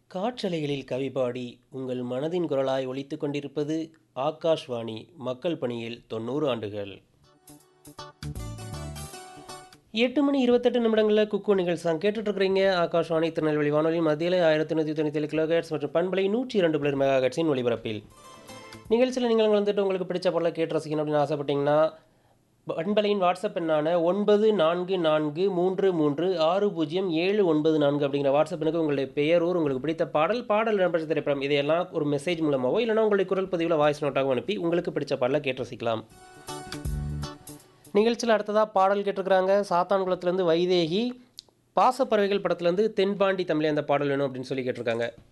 காற்றலைகளில் கவி பாடி உங்கள் மனதின் குரலாய் ஒலித்துக் கொண்டிருப்பது ஆகாஷ்வாணி மக்கள் பணியில் தொண்ணூறு ஆண்டுகள் எட்டு மணி இருபத்தெட்டு நிமிடங்களில் குக்கு நிகழ்ச்சி தான் கேட்டுட்டு இருக்கிறீங்க ஆகாஷ்வாணி திருநெல்வேலி வானொலி மத்தியில் ஆயிரத்தி நூற்றி தொண்ணூற்றி ஏழு கிலோஹெட்ஸ் மற்றும் பண்பலை நூற்றி இரண்டு பிளர் மெகா ஹெட்ஸின் ஒளிபரப்பில் நிகழ்ச்சியில் நீங்கள் வந்துட்டு உங்களுக்கு பிடிச்ச பொருளை கேட்டு ரசிக்கணும் அப்படின்னு ஆசைப்பட்டீங்கன்னா பண்பலையின் வாட்ஸ்அப் எண்ணான ஒன்பது நான்கு நான்கு மூன்று மூன்று ஆறு பூஜ்ஜியம் ஏழு ஒன்பது நான்கு அப்படிங்கிற வாட்ஸ்அப் எனக்கு உங்களுடைய பெயர் ஊர் உங்களுக்கு பிடித்த பாடல் பாடல் இடம்பெற்ற திரைப்படம் இதையெல்லாம் ஒரு மெசேஜ் மூலமாகவோ இல்லைனா உங்களுடைய குரல் பதிவில் வாய்ஸ் நோட்டாகவும் அனுப்பி உங்களுக்கு பிடிச்ச பாடலை கேட்டு ரசிக்கலாம் நிகழ்ச்சியில் அடுத்ததாக பாடல் கேட்டிருக்கிறாங்க சாத்தான்குளத்துலேருந்து வைதேகி பாசப்பறவைகள் படத்துலேருந்து தென்பாண்டி தமிழே அந்த பாடல் வேணும் அப்படின்னு சொல்லி கேட்டிருக்காங்க